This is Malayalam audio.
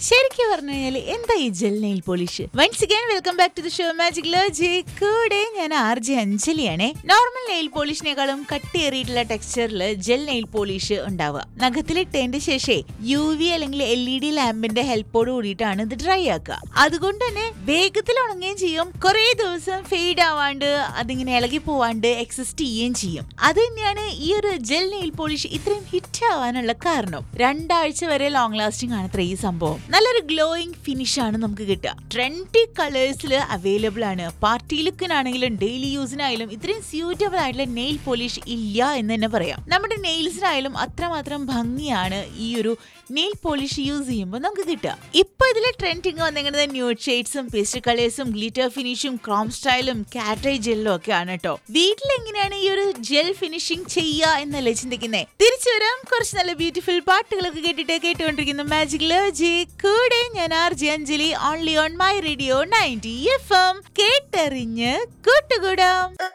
ശരിക്കും പറഞ്ഞു കഴിഞ്ഞാൽ എന്താ ഈ gel nail polish once again welcome back to the show magic logy കൂടെ ഞാൻ ആർ ജെ അഞ്ജലിയാണേ നോർമൽ നെയിൽ പോളിഷിനേക്കാളും കട്ടിയേറിയിട്ടുള്ള ടെക്സ്ചറിൽ ജെൽ നെയിൽ പോളിഷ് ഉണ്ടാവുക നഖത്തിലിട്ടതിന്റെ ശേഷേ യു വി അല്ലെങ്കിൽ എൽ ഇ ഡി ലാമ്പിന്റെ ഹെൽപ്പോട് കൂടിയിട്ടാണ് ഇത് ഡ്രൈ ആക്കുക അതുകൊണ്ട് തന്നെ വേഗത്തിൽ ഉണങ്ങുകയും ചെയ്യും കുറെ ദിവസം ഫെയ്ഡ് ആവാണ്ട് അതിങ്ങനെ ഇളകി പോവാണ്ട് എക്സിസ്റ്റ് ചെയ്യുകയും ചെയ്യും അത് തന്നെയാണ് ഈ ഒരു ജെൽ നെയിൽ പോളിഷ് ഇത്രയും ഹിറ്റ് ആവാനുള്ള കാരണം രണ്ടാഴ്ച വരെ ലോങ് ലാസ്റ്റിംഗ് ആണ് അത്ര ഈ സംഭവം നല്ലൊരു ഗ്ലോയിങ് ഫിനിഷ് ആണ് നമുക്ക് കിട്ടുക ട്രെൻഡി കളേഴ്സിൽ അവൈലബിൾ ആണ് പാർട്ടി ലുക്കിനാണെങ്കിലും ഡെയിലി യൂസിനായാലും ഇത്രയും സ്യൂറ്റബിൾ ആയിട്ടുള്ള നെയിൽ പോളിഷ് ഇല്ല എന്ന് തന്നെ പറയാം നമ്മുടെ നെയിൽസിനായാലും അത്രമാത്രം ഭംഗിയാണ് ഈ ഒരു നെയിൽ പോളിഷ് യൂസ് ചെയ്യുമ്പോൾ നമുക്ക് കിട്ടുക ഇപ്പൊ ഇതിലെ ട്രെൻഡിങ് വന്നിങ്ങനെ ന്യൂഡ് ഷെയ്ഡ്സും പേസ്റ്റ് കളേഴ്സും ഗ്ലിറ്റർ ഫിനിഷും ക്രോം സ്റ്റൈലും കാറ്റൈ ജെല്ലും ഒക്കെ ആണ് കേട്ടോ വീട്ടിൽ എങ്ങനെയാണ് ഈ ഒരു ജെൽ ഫിനിഷിംഗ് ചെയ്യുക എന്നല്ലേ ചിന്തിക്കുന്നേ തിരിച്ചു വരാം കുറച്ച് നല്ല ബ്യൂട്ടിഫുൾ പാട്ടുകളൊക്കെ കേട്ടിട്ട് കേട്ടുകൊണ്ടിരിക്കുന്ന മാജിക് ലോജി കൂടെ ഞാൻ R J Anjali only on my radio ninety F M കേട്ടറിഞ്ഞ് കൂട്ടുകൂടാം